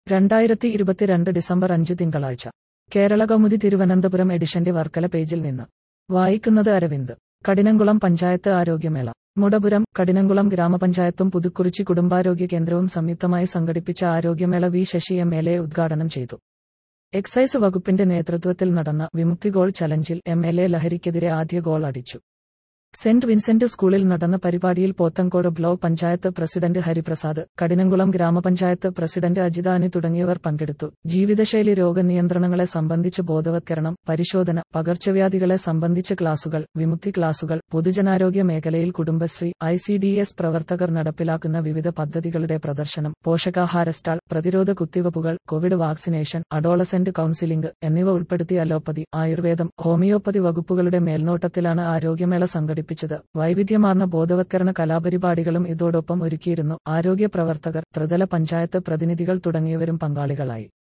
രണ്ടായിരത്തി ഇരുപത്തിരണ്ട് ഡിസംബർ അഞ്ച് തിങ്കളാഴ്ച കേരള കൗമുദി തിരുവനന്തപുരം എഡിഷന്റെ വർക്കല പേജിൽ നിന്ന് വായിക്കുന്നത് അരവിന്ദ് കഠിനംകുളം പഞ്ചായത്ത് ആരോഗ്യമേള മുടപുരം കഠിനംകുളം ഗ്രാമപഞ്ചായത്തും പുതുക്കുറിച്ചി കുടുംബാരോഗ്യ കേന്ദ്രവും സംയുക്തമായി സംഘടിപ്പിച്ച ആരോഗ്യമേള V Sasi M L A ഉദ്ഘാടനം ചെയ്തു എക്സൈസ് വകുപ്പിന്റെ നേതൃത്വത്തിൽ നടന്ന വിമുക്തി ഗോൾ ചലഞ്ചിൽ എം എൽ എ ലഹരിക്കെതിരെ ആദ്യ ഗോൾ അടിച്ചു സെന്റ് വിൻസെന്റ് സ്കൂളിൽ നടന്ന പരിപാടിയിൽ പോത്തങ്കോട് ബ്ലോക്ക് പഞ്ചായത്ത് പ്രസിഡന്റ് ഹരിപ്രസാദ് കഠിനംകുളം ഗ്രാമപഞ്ചായത്ത് പ്രസിഡന്റ് അജിതാനി തുടങ്ങിയവർ പങ്കെടുത്തു ജീവിതശൈലി രോഗനിയന്ത്രണങ്ങളെ സംബന്ധിച്ച് ബോധവത്കരണം പരിശോധന പകർച്ചവ്യാധികളെ സംബന്ധിച്ച് ക്ലാസുകൾ വിമുക്തി ക്ലാസുകൾ പൊതുജനാരോഗ്യ മേഖലയിൽ Kudumbashree I C D S പ്രവർത്തകർ നടപ്പിലാക്കുന്ന വിവിധ പദ്ധതികളുടെ പ്രദർശനം പോഷകാഹാര സ്റ്റാൾ പ്രതിരോധ കുത്തിവയ്പ്പുകൾ കോവിഡ് വാക്സിനേഷൻ അഡോളസെന്റ് കൌൺസിലിംഗ് എന്നിവ ഉൾപ്പെടുത്തി അലോപ്പതി ആയുർവേദം ഹോമിയോപ്പതി വകുപ്പുകളുടെ മേൽനോട്ടത്തിലാണ് ആരോഗ്യമേള സംഘടിപ്പിച്ചത് വൈവിധ്യമാർന്ന ബോധവത്കരണ കലാപരിപാടികളും ഇതോടൊപ്പം ഒരുക്കിയിരുന്നു ആരോഗ്യ പ്രവർത്തകർ ത്രിതല പഞ്ചായത്ത് പ്രതിനിധികൾ തുടങ്ങിയവരും പങ്കാളികളായി